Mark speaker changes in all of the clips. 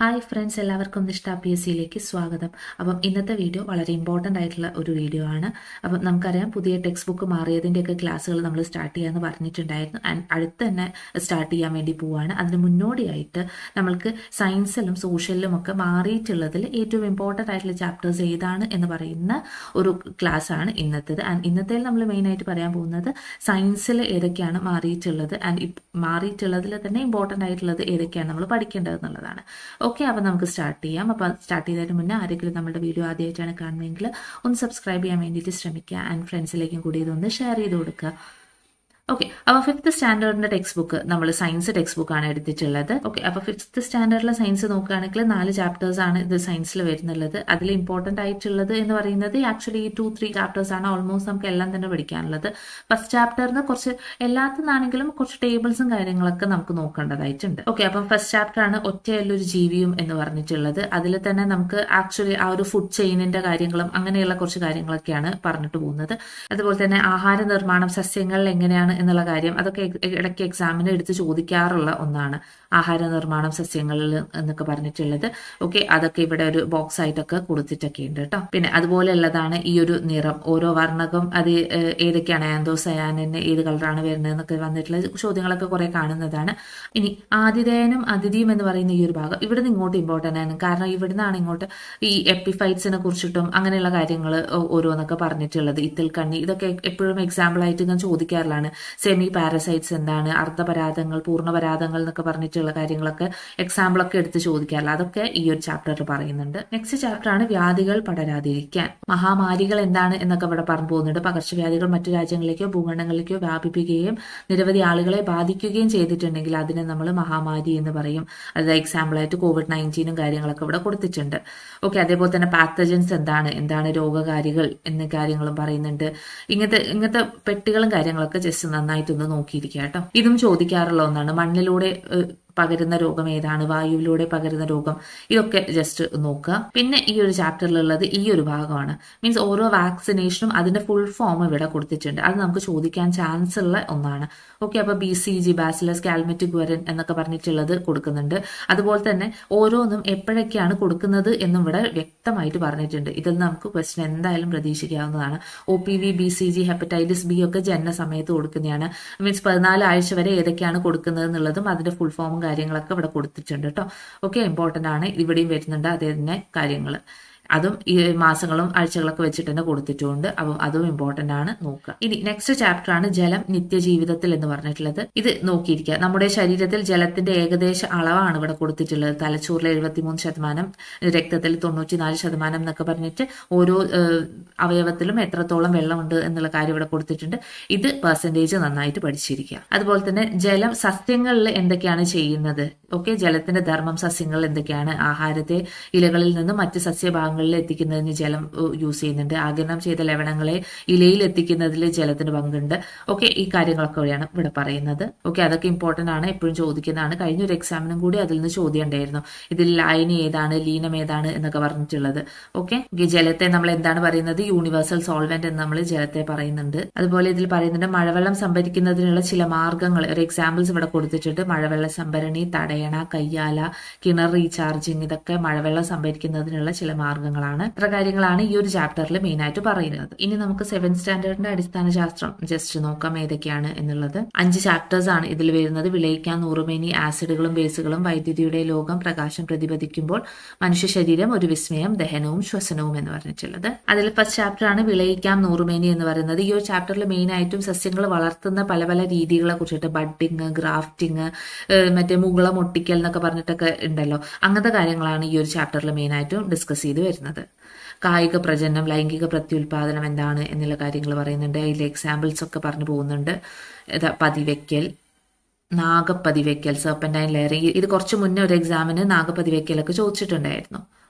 Speaker 1: hi friends എല്ലാവർക്കും നിഷ്ഠ P S സിയിലേക്ക് സ്വാഗതം അപ്പം ഇന്നത്തെ വീഡിയോ വളരെ ഇമ്പോർട്ടൻ്റ് ആയിട്ടുള്ള ഒരു വീഡിയോ ആണ് അപ്പം നമുക്കറിയാം പുതിയ ടെക്സ്റ്റ് ബുക്ക് മാറിയതിൻ്റെയൊക്കെ ക്ലാസ്സുകൾ നമ്മൾ സ്റ്റാർട്ട് ചെയ്യാമെന്ന് പറഞ്ഞിട്ടുണ്ടായിരുന്നു ആൻഡ് അടുത്ത് തന്നെ സ്റ്റാർട്ട് ചെയ്യാൻ വേണ്ടി പോവുകയാണ് അതിന് മുന്നോടിയായിട്ട് നമ്മൾക്ക് സയൻസിലും സോഷ്യലിലും ഒക്കെ മാറിയിട്ടുള്ളതിൽ ഏറ്റവും ഇമ്പോർട്ടൻ്റ് ആയിട്ടുള്ള ചാപ്റ്റേഴ്സ് ഏതാണ് എന്ന് പറയുന്ന ഒരു ക്ലാസ് ആണ് ഇന്നത്തേത് ആൻഡ് ഇന്നത്തെ നമ്മൾ മെയിനായിട്ട് പറയാൻ പോകുന്നത് സയൻസിൽ ഏതൊക്കെയാണ് മാറിയിട്ടുള്ളത് ആൻഡ് മാറിയിട്ടുള്ളതിൽ തന്നെ ഇമ്പോർട്ടൻ്റ് ആയിട്ടുള്ളത് ഏതൊക്കെയാണ് നമ്മൾ പഠിക്കേണ്ടത് എന്നുള്ളതാണ് ഓക്കെ അപ്പോൾ നമുക്ക് സ്റ്റാർട്ട് ചെയ്യാം അപ്പോൾ സ്റ്റാർട്ട് ചെയ്തതിന് മുന്നേ ആരെങ്കിലും നമ്മുടെ വീഡിയോ ആദ്യമായിട്ടാണ് കാണുന്നതെങ്കിൽ ഒന്ന് സബ്സ്ക്രൈബ് ചെയ്യാൻ വേണ്ടിയിട്ട് ശ്രമിക്കുക ആൻഡ് ഫ്രണ്ട്സിലേക്കും കൂടി ഇതൊന്ന് ഷെയർ ചെയ്ത് കൊടുക്കുക ഓക്കെ അപ്പോൾ ഫിഫ്ത്ത് സ്റ്റാൻഡേർഡിന്റെ ടെക്സ്റ്റ് ബുക്ക് നമ്മൾ സയൻസ് ടെക്സ്റ്റ് ബുക്ക് ആണ് എടുത്തിട്ടുള്ളത് ഓക്കെ അപ്പോൾ ഫിഫ്ത്ത് സ്റ്റാൻഡേർഡിലെ സയൻസ് നോക്കുകയാണെങ്കിൽ നാല് ചാപ്റ്റേഴ്സ് ആണ് ഇത് സയൻസിൽ വരുന്നുള്ളത് അതിൽ ഇമ്പോർട്ടന്റ് ആയിട്ടുള്ളത് എന്ന് പറയുന്നത് ആക്ച്വലി ഈ ടു ത്രീ ചാപ്റ്റേഴ്സ് ആണ് ഓൾമോസ്റ്റ് നമുക്ക് എല്ലാം തന്നെ പഠിക്കാനുള്ളത് ഫസ്റ്റ് ചാപ്റ്ററിന് കുറച്ച് എല്ലാത്തിനാണെങ്കിലും കുറച്ച് ടേബിൾസും കാര്യങ്ങളൊക്കെ നമുക്ക് നോക്കേണ്ടതായിട്ടുണ്ട് ഓക്കെ അപ്പം ഫസ്റ്റ് ചാപ്റ്റർ ആണ് ഒറ്റയുള്ളൊരു ജീവിയും എന്ന് പറഞ്ഞിട്ടുള്ളത് അതിൽ തന്നെ നമുക്ക് ആക്ച്വലി ആ ഒരു ഫുഡ് ചെയിനിന്റെ കാര്യങ്ങളും അങ്ങനെയുള്ള കുറച്ച് കാര്യങ്ങളൊക്കെയാണ് പറഞ്ഞിട്ട് പോകുന്നത് അതുപോലെ തന്നെ ആഹാര നിർമ്മാണം സസ്യങ്ങളിൽ എങ്ങനെയാണ് എന്നുള്ള കാര്യം അതൊക്കെ ഇടയ്ക്ക് എക്സാമിന് എടുത്ത് ചോദിക്കാറുള്ള ഒന്നാണ് ആഹാര നിർമ്മാണം സസ്യങ്ങളിൽ എന്നൊക്കെ പറഞ്ഞിട്ടുള്ളത് ഓക്കെ അതൊക്കെ ഇവിടെ ഒരു ബോക്സ് ആയിട്ടൊക്കെ കൊടുത്തിട്ടൊക്കെ ഉണ്ട് കേട്ടോ പിന്നെ അതുപോലെയുള്ളതാണ് ഈ ഒരു നിറം ഓരോ വർണ്ണകം അത് ഏതൊക്കെയാണ് ആന്തോസയാനിന് ഏത് കളറാണ് വരുന്നത് എന്നൊക്കെ വന്നിട്ടുള്ള ചോദ്യങ്ങളൊക്കെ കുറെ കാണുന്നതാണ് ഇനി ആതിഥേയനും അതിഥിയും എന്ന് പറയുന്ന ഈ ഒരു ഭാഗം ഇവിടുന്ന് ഇങ്ങോട്ട് ഇമ്പോർട്ടൻ്റ് ആണ് കാരണം ഇവിടുന്നാണ് ഇങ്ങോട്ട് ഈ എപ്പിഫൈറ്റ്സിനെ കുറിച്ചിട്ടും അങ്ങനെയുള്ള കാര്യങ്ങൾ ഓരോന്നൊക്കെ പറഞ്ഞിട്ടുള്ളത് ഇത്തിൽ കണ്ണി ഇതൊക്കെ എപ്പോഴും എക്സാമ്പിൾ ആയിട്ട് ഞാൻ ചോദിക്കാറുള്ളതാണ് സെമി പാരസൈറ്റ്സ് എന്താണ് അർദ്ധപരാതങ്ങൾ പൂർണ്ണപരാതങ്ങൾ എന്നൊക്കെ പറഞ്ഞിട്ടുള്ള കാര്യങ്ങളൊക്കെ എക്സാമ്പിൾ ഒക്കെ എടുത്ത് ചോദിക്കാറില്ല അതൊക്കെ ഈ ഒരു ചാപ്റ്ററിൽ പറയുന്നുണ്ട് നെക്സ്റ്റ് ചാപ്റ്റർ ആണ് വ്യാധികൾ പടരാതിരിക്കാൻ മഹാമാരികൾ എന്താണ് എന്നൊക്കെ ഇവിടെ പറഞ്ഞു പോകുന്നുണ്ട് പകർച്ചവ്യാധികൾ മറ്റു രാജ്യങ്ങളിലേക്കോ ഭൂഖണ്ഡങ്ങളിലേക്കോ വ്യാപിപ്പിക്കുകയും നിരവധി ആളുകളെ ബാധിക്കുകയും ചെയ്തിട്ടുണ്ടെങ്കിൽ അതിനെ നമ്മൾ മഹാമാരി എന്ന് പറയും അതായത് എക്സാമ്പിൾ ആയിട്ട് കോവിഡ് നയൻറ്റീനും കാര്യങ്ങളൊക്കെ ഇവിടെ കൊടുത്തിട്ടുണ്ട് ഓക്കെ അതേപോലെ തന്നെ പാത്തജൻസ് എന്താണ് എന്താണ് രോഗകാരികൾ എന്ന കാര്യങ്ങളും പറയുന്നുണ്ട് ഇങ്ങനത്തെ ഇങ്ങനത്തെ പെട്ടികളും കാര്യങ്ങളൊക്കെ ജസ്റ്റ് നന്നായിട്ടൊന്ന് നോക്കിയിരിക്കുക കേട്ടോ ഇതും ചോദിക്കാറുള്ള ഒന്നാണ് മണ്ണിലൂടെ പകരുന്ന രോഗം ഏതാണ് വായുവിലൂടെ പകരുന്ന രോഗം ഇതൊക്കെ ജസ്റ്റ് നോക്കുക പിന്നെ ഈ ഒരു ചാപ്റ്ററിലുള്ളത് ഈ ഒരു ഭാഗമാണ് മീൻസ് ഓരോ വാക്സിനേഷനും അതിന്റെ ഫുൾ ഫോം ഇവിടെ കൊടുത്തിട്ടുണ്ട് അത് നമുക്ക് ചോദിക്കാൻ ചാൻസ് ഉള്ള ഒന്നാണ് ഓക്കെ അപ്പൊ B C G bacillus Calmette വരൻ എന്നൊക്കെ പറഞ്ഞിട്ടുള്ളത് കൊടുക്കുന്നുണ്ട് അതുപോലെ തന്നെ ഓരോന്നും എപ്പോഴൊക്കെയാണ് കൊടുക്കുന്നത് എന്നും ഇവിടെ വ്യക്തമായിട്ട് പറഞ്ഞിട്ടുണ്ട് ഇതിൽ നമുക്ക് ക്വസ്റ്റൻ എന്തായാലും പ്രതീക്ഷിക്കാവുന്നതാണ് O P V B C G hepatitis B ഒക്കെ ജനന സമയത്ത് കൊടുക്കുന്നതാണ് മീൻസ് പതിനാല് ആഴ്ച വരെ ഏതൊക്കെയാണ് കൊടുക്കുന്നത് എന്നുള്ളതും അതിന്റെ ഫുൾ ഫോമും കാര്യങ്ങളൊക്കെ ഇവിടെ കൊടുത്തിട്ടുണ്ട് കേട്ടോ ഓക്കെ ഇമ്പോർട്ടൻ്റ് ആണ് ഇവിടെയും വരുന്നുണ്ട് അതേ തന്നെ കാര്യങ്ങൾ അതും ഈ മാസങ്ങളും ആഴ്ചകളൊക്കെ വെച്ചിട്ട് തന്നെ കൊടുത്തിട്ടുണ്ട് അപ്പം അതും ഇമ്പോർട്ടന്റ് ആണ് നോക്കുക ഇനി നെക്സ്റ്റ് ചാപ്റ്റർ ആണ് ജലം നിത്യജീവിതത്തിൽ എന്ന് പറഞ്ഞിട്ടുള്ളത് ഇത് നോക്കിയിരിക്കുക നമ്മുടെ ശരീരത്തിൽ ജലത്തിന്റെ ഏകദേശ അളവാണ് ഇവിടെ കൊടുത്തിട്ടുള്ളത് തലച്ചോറിൽ എഴുപത്തിമൂന്ന് ശതമാനം രക്തത്തിൽ തൊണ്ണൂറ്റിനാല് ശതമാനം എന്നൊക്കെ പറഞ്ഞിട്ട് ഓരോ അവയവത്തിലും എത്രത്തോളം വെള്ളമുണ്ട് എന്നുള്ള കാര്യം ഇവിടെ കൊടുത്തിട്ടുണ്ട് ഇത് പെർസെൻറ്റേജ് നന്നായിട്ട് പഠിച്ചിരിക്കുക അതുപോലെ തന്നെ ജലം സസ്യങ്ങളിൽ എന്തൊക്കെയാണ് ചെയ്യുന്നത് ഓക്കെ ജലത്തിന്റെ ധർമ്മം സസ്യങ്ങളിൽ എന്തൊക്കെയാണ് ആഹാരത്തെ ഇലകളിൽ നിന്ന് മറ്റ് സസ്യഭാഗങ്ങളിൽ എത്തിക്കുന്നതിന് ജലം യൂസ് ചെയ്യുന്നുണ്ട് ആഗിരണം ചെയ്ത ലവണങ്ങളെ ഇലയിൽ എത്തിക്കുന്നതിൽ ജലത്തിന് പങ്കുണ്ട് ഓക്കെ ഈ കാര്യങ്ങളൊക്കെ വഴിയാണ് ഇവിടെ പറയുന്നത് ഓക്കെ അതൊക്കെ ഇമ്പോർട്ടന്റ് ആണ് എപ്പോഴും ചോദിക്കുന്നതാണ് കഴിഞ്ഞ ഒരു എക്സാമിനും കൂടി അതിൽ നിന്ന് ചോദ്യം ഉണ്ടായിരുന്നു ഇതിൽ ലായനി ഏതാണ് ലീനം ഏതാണ് എന്നൊക്കെ പറഞ്ഞിട്ടുള്ളത് ഓക്കെ ജലത്തെ നമ്മൾ എന്താണ് പറയുന്നത് യൂണിവേഴ്സൽ സോൾവെന്റ് എന്ന് നമ്മൾ ജലത്തെ പറയുന്നുണ്ട് അതുപോലെ ഇതിൽ പറയുന്നുണ്ട് മഴവെള്ളം സംഭരിക്കുന്നതിനുള്ള ചില മാർഗങ്ങൾ ഒരു എക്സാമ്പിൾസ് ഇവിടെ കൊടുത്തിട്ടുണ്ട് മഴവെള്ള സംഭരണി തടയണ കയ്യാല കിണർ റീചാർജിങ് ഇതൊക്കെ മഴവെള്ളം സംഭരിക്കുന്നതിനുള്ള ചില മാർഗങ്ങളാണ് ഇത്ര കാര്യങ്ങളാണ് ഈ ഒരു ചാപ്റ്ററിൽ മെയിൻ ആയിട്ട് പറയുന്നത് ഇനി നമുക്ക് സെവൻ സ്റ്റാൻഡേർഡിന്റെ അടിസ്ഥാന ശാസ്ത്രം ജസ്റ്റ് നോക്കാം ഏതൊക്കെയാണ് എന്നുള്ളത് അഞ്ച് ചാപ്റ്റേഴ്സ് ആണ് ഇതിൽ വരുന്നത് വിളയിക്കാൻ നൂറുമേനി ആസിഡുകളും ബേസുകളും വൈദ്യുതിയുടെ ലോകം പ്രകാശം പ്രതിപദിക്കുമ്പോൾ മനുഷ്യ ശരീരം ഒരു വിസ്മയം ദഹനവും ശ്വസനവും എന്ന് പറഞ്ഞിട്ടുള്ളത് അതിൽ ഫസ്റ്റ് ചാപ്റ്റർ ആണ് വിളയിക്കാം നൂറുമേനി എന്ന് പറയുന്നത് ഈ ഒരു ചാപ്റ്ററിൽ മെയിൻ ആയിട്ടും സസ്യങ്ങൾ വളർത്തുന്ന പല പല രീതികളെ കുറിച്ചിട്ട് ബഡിങ് ഗ്രാഫ്റ്റിംഗ് മറ്റേ മുകുളം ഒട്ടിക്കൽ എന്നൊക്കെ പറഞ്ഞിട്ടൊക്കെ ഉണ്ടല്ലോ അങ്ങനത്തെ കാര്യങ്ങളാണ് ഈ ഒരു ചാപ്റ്ററിൽ മെയിൻ ആയിട്ടും ഡിസ്കസ് ചെയ്ത് വരുന്നത് കായിക പ്രജനനം ലൈംഗിക പ്രത്യുൽപാദനം എന്താണ് എന്നുള്ള കാര്യങ്ങൾ പറയുന്നുണ്ട് അതിൽ എക്സാമ്പിൾസ് ഒക്കെ പറഞ്ഞു പോകുന്നുണ്ട് പതിവയ്ക്കൽ നാഗപ്പതിവയ്ക്കൽ സർപ്പൻറ്റൈൻ ലെയറിംഗ് ഇത് കുറച്ച് മുന്നേ ഒരു എക്സാമിന് നാഗപ്പതിവയ്ക്കലൊക്കെ ചോദിച്ചിട്ടുണ്ടായിരുന്നു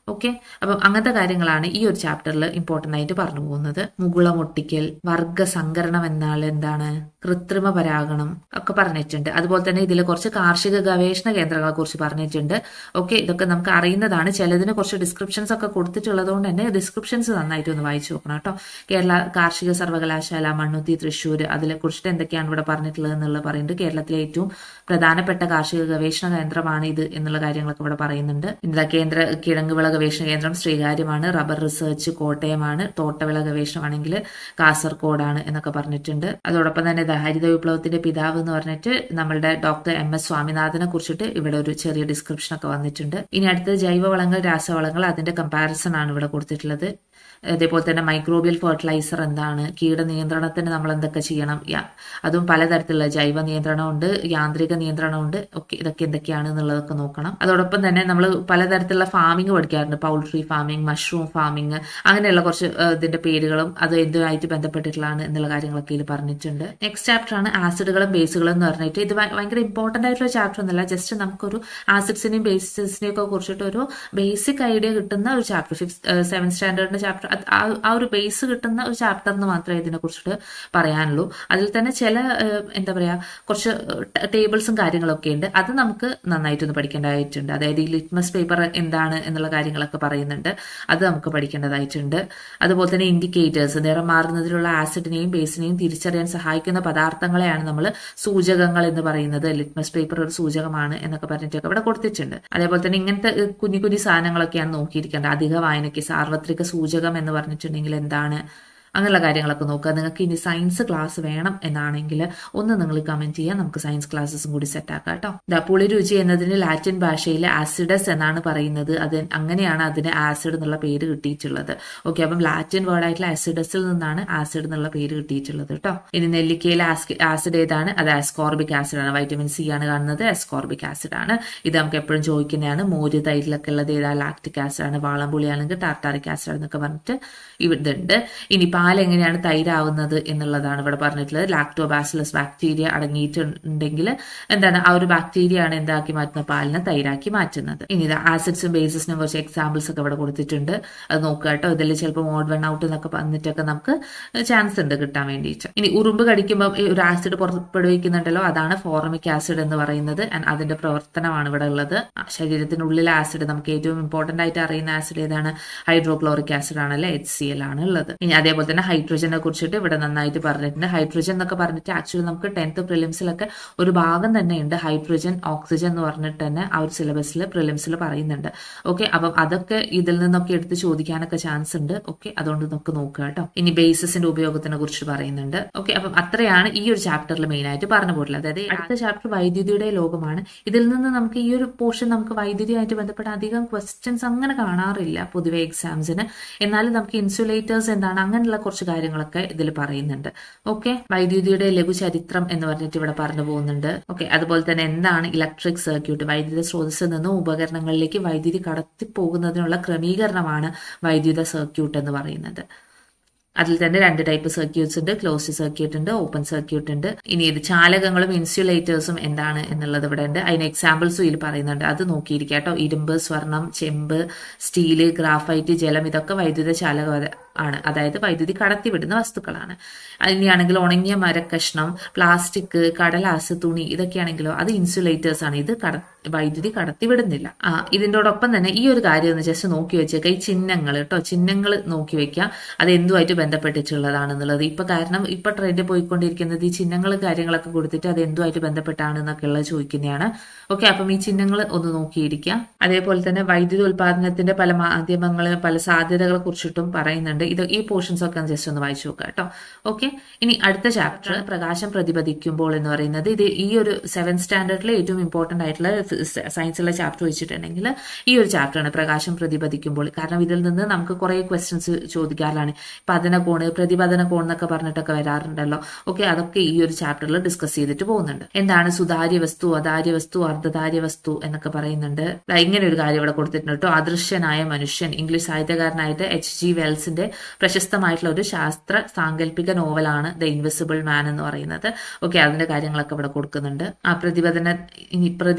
Speaker 1: ഓക്കെ അപ്പം അങ്ങനത്തെ കാര്യങ്ങളാണ് ഈ ഒരു ചാപ്റ്ററിൽ ഇമ്പോർട്ടന്റ് ആയിട്ട് പറഞ്ഞു പോകുന്നത് മുകുളമൊട്ടിക്കൽ വർഗ സങ്കരണം എന്നാൽ എന്താണ് കൃത്രിമ പരാഗണം ഒക്കെ പറഞ്ഞിട്ടുണ്ട് അതുപോലെ തന്നെ ഇതിൽ കുറച്ച് കാർഷിക ഗവേഷണ കേന്ദ്രങ്ങളെ കുറിച്ച് പറഞ്ഞിട്ടുണ്ട് ഓക്കെ ഇതൊക്കെ നമുക്ക് അറിയുന്നതാണ് ചിലതിന് കുറച്ച് ഡിസ്ക്രിപ്ഷൻസ് ഒക്കെ കൊടുത്തിട്ടുള്ളത് കൊണ്ട് തന്നെ ഡിസ്ക്രിപ്ഷൻസ് നന്നായിട്ട് ഒന്ന് വായിച്ചു നോക്കണം കേട്ടോ കേരള കാർഷിക സർവകലാശാല മണ്ണുത്തി തൃശ്ശൂർ അതിനെ കുറിച്ചിട്ട് എന്തൊക്കെയാണ് ഇവിടെ പറഞ്ഞിട്ടുള്ളത് എന്നുള്ളത് പറയുന്നുണ്ട് കേരളത്തിലെ ഏറ്റവും പ്രധാനപ്പെട്ട കാർഷിക ഗവേഷണ കേന്ദ്രമാണ് ഇത് എന്നുള്ള കാര്യങ്ങളൊക്കെ ഇവിടെ പറയുന്നുണ്ട് ഇന്ത്യ കേന്ദ്ര കിഴങ്ങുവിള ഗവേഷണ കേന്ദ്രം ശ്രീകാര്യമാണ് റബ്ബർ റിസർച്ച് കോട്ടയമാണ് തോട്ടവിള ഗവേഷണമാണെങ്കിൽ കാസർഗോഡാണ് എന്നൊക്കെ പറഞ്ഞിട്ടുണ്ട് അതോടൊപ്പം തന്നെ ദാ ഹരിത വിപ്ലവത്തിന്റെ പിതാവ് എന്ന് പറഞ്ഞിട്ട് നമ്മളുടെ ഡോക്ടർ എം എസ് സ്വാമിനാഥനെ കുറിച്ചിട്ട് ഇവിടെ ഒരു ചെറിയ ഡിസ്ക്രിപ്ഷൻ ഒക്കെ വന്നിട്ടുണ്ട് ഇനി അടുത്തത് ജൈവവളങ്ങൾ രാസവളങ്ങൾ അതിന്റെ കമ്പാരിസൺ ആണ് ഇവിടെ കൊടുത്തിട്ടുള്ളത് അതേപോലെ തന്നെ മൈക്രോബിയൽ ഫെർട്ടിലൈസർ എന്താണ് കീടനിയന്ത്രണത്തിന് നമ്മൾ എന്തൊക്കെ ചെയ്യണം യാ- അതും പലതരത്തിലുള്ള ജൈവ നിയന്ത്രണമുണ്ട് യാന്ത്രിക നിയന്ത്രണമുണ്ട് ഒക്കെ ഇതൊക്കെ എന്തൊക്കെയാണ് എന്നുള്ളതൊക്കെ നോക്കണം അതോടൊപ്പം തന്നെ നമ്മൾ പലതരത്തിലുള്ള ഫാമിംഗ് പഠിക്കാറുണ്ട് പൗൾട്രി ഫാമിംഗ് മഷ്റൂം ഫാമിംഗ് അങ്ങനെയുള്ള കുറച്ച് ഏഹ്, ഇതിന്റെ പേരുകളും അത് എന്തുമായിട്ട് ബന്ധപ്പെട്ടിട്ടുള്ളതാണ് എന്നുള്ള കാര്യങ്ങളൊക്കെ ഇതിൽ പറഞ്ഞിട്ടുണ്ട് നെക്സ്റ്റ് ചാപ്റ്റർ ആണ് ആസിഡുകളും ബേസുകളും എന്ന് പറഞ്ഞിട്ട് ഇത് ഭയ- ഭയങ്കര ഇമ്പോർട്ടന്റ് ആയിട്ടുള്ള ചാപ്റ്റർ ഒന്നല്ല ജസ്റ്റ് നമുക്കൊരു ആസിഡ്സിനെയും ബേസിസിനെയും ഒക്കെ കുറിച്ചിട്ട് ഒരു ബേസിക് ഐഡിയ കിട്ടുന്ന ഒരു ചാപ്റ്റർ ഫിഫ്ത് സെവൻ സ്റ്റാൻഡേർഡിന്റെ ചാപ്റ്റർ ആ ഒരു ബേസ് കിട്ടുന്ന ഒരു ചാപ്റ്റർ എന്ന് മാത്രമേ ഇതിനെ കുറിച്ചിട്ട് പറയാനുള്ളൂ അതിൽ തന്നെ ചില ഏഹ്, എന്താ പറയാ കുറച്ച് ടേബിൾസും കാര്യങ്ങളൊക്കെ ഉണ്ട് അത് നമുക്ക് നന്നായിട്ടൊന്ന് പഠിക്കേണ്ടതായിട്ടുണ്ട് അതായത് ഈ ലിറ്റ്മസ് പേപ്പർ എന്താണ് എന്നുള്ള കാര്യങ്ങളൊക്കെ പറയുന്നുണ്ട് അത് നമുക്ക് പഠിക്കേണ്ടതായിട്ടുണ്ട് അതുപോലെ തന്നെ ഇൻഡിക്കേറ്റേഴ്സ് നിറം മാറുന്നതിലുള്ള ആസിഡിനെയും ബേസിനെയും തിരിച്ചറിയാൻ സഹായിക്കുന്ന പദാർത്ഥങ്ങളെയാണ് നമ്മൾ സൂചകങ്ങൾ എന്ന് പറയുന്നത് ലിറ്റ്മസ് പേപ്പർ ഒരു സൂചകമാണ് എന്നൊക്കെ പറഞ്ഞിട്ടൊക്കെ ഇവിടെ കൊടുത്തിട്ടുണ്ട് അതേപോലെ തന്നെ ഇങ്ങനത്തെ ഏഹ്, കുഞ്ഞു കുഞ്ഞു സാധനങ്ങളൊക്കെയാണ് നോക്കിയിരിക്കേണ്ടത് അധിക വായനയ്ക്ക് സാർവത്രിക സൂചകം എന്ന് പറഞ്ഞിട്ടുണ്ടെങ്കിൽ എന്താണ് അങ്ങനെയുള്ള കാര്യങ്ങളൊക്കെ നോക്കുക നിങ്ങൾക്ക് ഇനി സയൻസ് ക്ലാസ് വേണം എന്നാണെങ്കിൽ ഒന്ന് നിങ്ങൾ കമന്റ് ചെയ്യുക നമുക്ക് സയൻസ് ക്ലാസ്സസും കൂടി സെറ്റ് ആക്കാം കേട്ടോ ദാ പുളിരുചി എന്നതിന് ലാറ്റിൻ ഭാഷയിൽ ആസിഡസ് എന്നാണ് പറയുന്നത് അത് അങ്ങനെയാണ് അതിന് ആസിഡ് എന്നുള്ള പേര് കിട്ടിയിട്ടുള്ളത് ഓക്കെ അപ്പം ലാറ്റിൻ വേർഡ് ആയിട്ടുള്ള ആസിഡസിൽ നിന്നാണ് ആസിഡ് എന്നുള്ള പേര് കിട്ടിയിട്ടുള്ളത് കേട്ടോ ഇനി നെല്ലിക്കയിലെ ആസിഡ് ഏതാണ് അത് ആസ്കോർബിക് ആസിഡ് ആണ് വൈറ്റമിൻ സി ആണ് കാണുന്നത് ആസ്കോർബിക് ആസിഡ് ആണ് ഇത് നമുക്ക് എപ്പോഴും ചോദിക്കുന്നതാണ് മോര് തൈരിലൊക്കെ ഉള്ളത് ഏതാ ലാക്ടിക് ആസിഡ് ആണ് വാളംപുളി ആണെങ്കിൽ ടാർട്ടാറിക് ആസിഡ് എന്നൊക്കെ പറഞ്ഞിട്ട് ഇതുണ്ട് ഇനി പാൽ എങ്ങനെയാണ് തൈരാവുന്നത് എന്നുള്ളതാണ് ഇവിടെ പറഞ്ഞിട്ടുള്ളത് ലാക്ടോബാസിലസ് ബാക്ടീരിയ അടങ്ങിയിട്ടുണ്ടെങ്കിൽ എന്താണ് ആ ഒരു ബാക്ടീരിയ ആണ് എന്താക്കി മാറ്റുന്ന പാലിനെ തൈരാക്കി മാറ്റുന്നത് ഇനി ഇത് ആസിഡ്സും ബേസിസിനും കുറച്ച് എക്സാമ്പിൾസ് ഒക്കെ ഇവിടെ കൊടുത്തിട്ടുണ്ട് അത് നോക്കുക കേട്ടോ ഇതിൽ ചിലപ്പോൾ മോഡ് വൺ ഔട്ട് എന്നൊക്കെ വന്നിട്ടൊക്കെ നമുക്ക് ചാൻസ് ഉണ്ട് കിട്ടാൻ വേണ്ടിയിട്ട് ഇനി ഉറുമ്പ് കടിക്കുമ്പോൾ ഈ ഒരു ആസിഡ് പുറപ്പെടുവിക്കുന്നുണ്ടല്ലോ അതാണ് ഫോർമിക് ആസിഡ് എന്ന് പറയുന്നത് and അതിന്റെ പ്രവർത്തനമാണ് ഇവിടെ ഉള്ളത് ആ, ശരീരത്തിനുള്ളിലെ ആസിഡ് നമുക്ക് ഏറ്റവും ഇമ്പോർട്ടന്റ് ആയിട്ട് അറിയുന്ന ആസിഡ് ഏതാണ് ഹൈഡ്രോക്ലോറിക് ആസിഡ് ആണല്ലേ എച്ച് സി എൽ ആണ് ഉള്ളത് ഇനി അതേപോലെ തന്നെ ഹൈഡ്രജനെ കുറിച്ചിട്ട് ഇവിടെ നന്നായിട്ട് പറഞ്ഞിട്ടുണ്ട് ഹൈഡ്രജൻ എന്നൊക്കെ പറഞ്ഞിട്ട് ആക്ച്വലി നമുക്ക് ടെൻത്ത് പ്രിലിംസിലൊക്കെ ഒരു ഭാഗം തന്നെ ഉണ്ട് ഹൈഡ്രജൻ ഓക്സിജൻ എന്ന് പറഞ്ഞിട്ട് തന്നെ ആ ഒരു സിലബസിൽ പ്രിലിംസിൽ പറയുന്നുണ്ട് ഓക്കെ അപ്പം അതൊക്കെ ഇതിൽ നിന്നൊക്കെ എടുത്ത് ചോദിക്കാനൊക്കെ ചാൻസ് ഉണ്ട് ഓക്കെ അതുകൊണ്ട് നമുക്ക് നോക്കുക കേട്ടോ ഇനി ബേസിസിന്റെ ഉപയോഗത്തിനെ കുറിച്ച് പറയുന്നുണ്ട് ഓക്കെ അപ്പം അത്രയാണ് ഈ ഒരു ചാപ്റ്ററിൽ മെയിൻ ആയിട്ട് പറഞ്ഞു പോയിട്ടുള്ളത് അതായത് അടുത്ത ചാപ്റ്റർ വൈദ്യുതിയുടെ ലോകമാണ് ഇതിൽ നിന്ന് നമുക്ക് ഈ ഒരു പോർഷൻ നമുക്ക് വൈദ്യുതിയായിട്ട് ബന്ധപ്പെട്ട അധികം ക്വസ്റ്റ്യൻസ് അങ്ങനെ കാണാറില്ല പൊതുവെ എക്സാംസിന് എന്നാലും നമുക്ക് ഇൻസുലേറ്റേഴ്സ് എന്താണ് അങ്ങനെയുള്ള കുറച്ച് കാര്യങ്ങളൊക്കെ ഇതിൽ പറയുന്നുണ്ട് ഓക്കെ വൈദ്യുതിയുടെ ലഘു ചരിത്രം എന്ന് പറഞ്ഞിട്ട് ഇവിടെ പറഞ്ഞു പോകുന്നുണ്ട് ഓക്കെ അതുപോലെ തന്നെ എന്താണ് ഇലക്ട്രിക് സർക്യൂട്ട് വൈദ്യുത സ്രോതസ്സിൽ നിന്നും ഉപകരണങ്ങളിലേക്ക് വൈദ്യുതി കടത്തിപ്പോകുന്നതിനുള്ള ക്രമീകരണമാണ് വൈദ്യുത സർക്യൂട്ട് എന്ന് പറയുന്നത് അതിൽ തന്നെ രണ്ട് ടൈപ്പ് സർക്യൂട്ട്സ് ഉണ്ട് ക്ലോസ്ഡ് സർക്യൂട്ട് ഉണ്ട് ഓപ്പൺ സർക്യൂട്ട് ഉണ്ട് ഇനി ഇത് ചാലകങ്ങളും ഇൻസുലേറ്റേഴ്സും എന്താണ് എന്നുള്ളത് ഇവിടെ ഉണ്ട് അതിന് എക്സാമ്പിൾസും ഇതിൽ പറയുന്നുണ്ട് അത് നോക്കിയിരിക്കുക കേട്ടോ ഇരുമ്പ് സ്വർണം ചെമ്പ് സ്റ്റീല് ഗ്രാഫൈറ്റ് ജലം ഇതൊക്കെ വൈദ്യുത ചാലക ആണ് അതായത് വൈദ്യുതി കടത്തിവിടുന്ന വസ്തുക്കളാണ് ഇനിയാണെങ്കിൽ ഉണങ്ങിയ മരക്കഷ്ണം പ്ലാസ്റ്റിക് കടലാസ് തുണി ഇതൊക്കെയാണെങ്കിലോ അത് ഇൻസുലേറ്റേഴ്സ് ആണ് ഇത് കട വൈദ്യുതി കടത്തിവിടുന്നില്ല ആ ഇതിൻ്റെയോടൊപ്പം തന്നെ ഈ ഒരു കാര്യം ഒന്ന് ജസ്റ്റ് നോക്കി വെച്ചേക്ക ഈ ചിഹ്നങ്ങൾ കേട്ടോ ചിഹ്നങ്ങൾ നോക്കി വെക്കുക അത് എന്തുമായിട്ട് ബന്ധപ്പെട്ടിട്ടുള്ളതാണെന്നുള്ളത് ഇപ്പൊ കാരണം ഇപ്പൊ ട്രെൻഡ് പോയിക്കൊണ്ടിരിക്കുന്നത് ഈ ചിഹ്നങ്ങൾ കാര്യങ്ങളൊക്കെ കൊടുത്തിട്ട് അത് എന്തുമായിട്ട് ബന്ധപ്പെട്ടാണ് എന്നൊക്കെ ഉള്ളത് ചോദിക്കുന്നതാണ് ഓക്കെ അപ്പം ഈ ചിഹ്നങ്ങൾ ഒന്ന് നോക്കിയിരിക്കുക അതേപോലെ തന്നെ വൈദ്യുതി ഉൽപാദനത്തിന്റെ പല മാധ്യമങ്ങളും പല സാധ്യതകളെ കുറിച്ചിട്ടും പറയുന്നുണ്ട് ഇത് ഈ പോർഷൻസ് ഒക്കെ ജസ്റ്റ് ഒന്ന് വായിച്ചു നോക്കുക കേട്ടോ ഓക്കെ ഇനി അടുത്ത ചാപ്റ്റർ പ്രകാശം പ്രതിപദിക്കുമ്പോൾ എന്ന് പറയുന്നത് ഇത് ഈ ഒരു സെവൻ സ്റ്റാൻഡേർഡിലെ ഏറ്റവും ഇമ്പോർട്ടന്റ് ആയിട്ടുള്ള സയൻസിലെ ചാപ്റ്റർ വെച്ചിട്ടുണ്ടെങ്കിൽ ഈ ഒരു ചാപ്റ്ററാണ് പ്രകാശം പ്രതിപദിക്കുമ്പോൾ കാരണം ഇതിൽ നിന്ന് നമുക്ക് കുറെ ക്വസ്റ്റ്യൻസ് ചോദിക്കാറാണ് പതന കോണ് പ്രതിപതന കോൺ എന്നൊക്കെ പറഞ്ഞിട്ടൊക്കെ വരാറുണ്ടല്ലോ ഓക്കെ അതൊക്കെ ഈ ഒരു ചാപ്റ്ററിൽ ഡിസ്കസ് ചെയ്തിട്ട് പോകുന്നുണ്ട് എന്താണ് സുതാര്യ വസ്തു അതാര്യ വസ്തു അർദ്ധധാര്യ വസ്തു എന്നൊക്കെ പറയുന്നുണ്ട് ദാ ഇങ്ങനെ ഒരു കാര്യം ഇവിടെ കൊടുത്തിട്ടുണ്ട് കേട്ടോ അദൃശ്യനായ മനുഷ്യൻ ഇംഗ്ലീഷ് സാഹിത്യകാരനായിട്ട് എച്ച് ജി വെൽസിന്റെ പ്രശസ്തമായിട്ടുള്ള ഒരു ശാസ്ത്ര സാങ്കല്പിക നോവലാണ് ദ ഇൻവിസിബിൾ മാൻ എന്ന് പറയുന്നത് ഓക്കെ അതിന്റെ കാര്യങ്ങളൊക്കെ ഇവിടെ കൊടുക്കുന്നുണ്ട് ആ പ്രതിപതന ഇനി പ്രതിപതനത്തിന്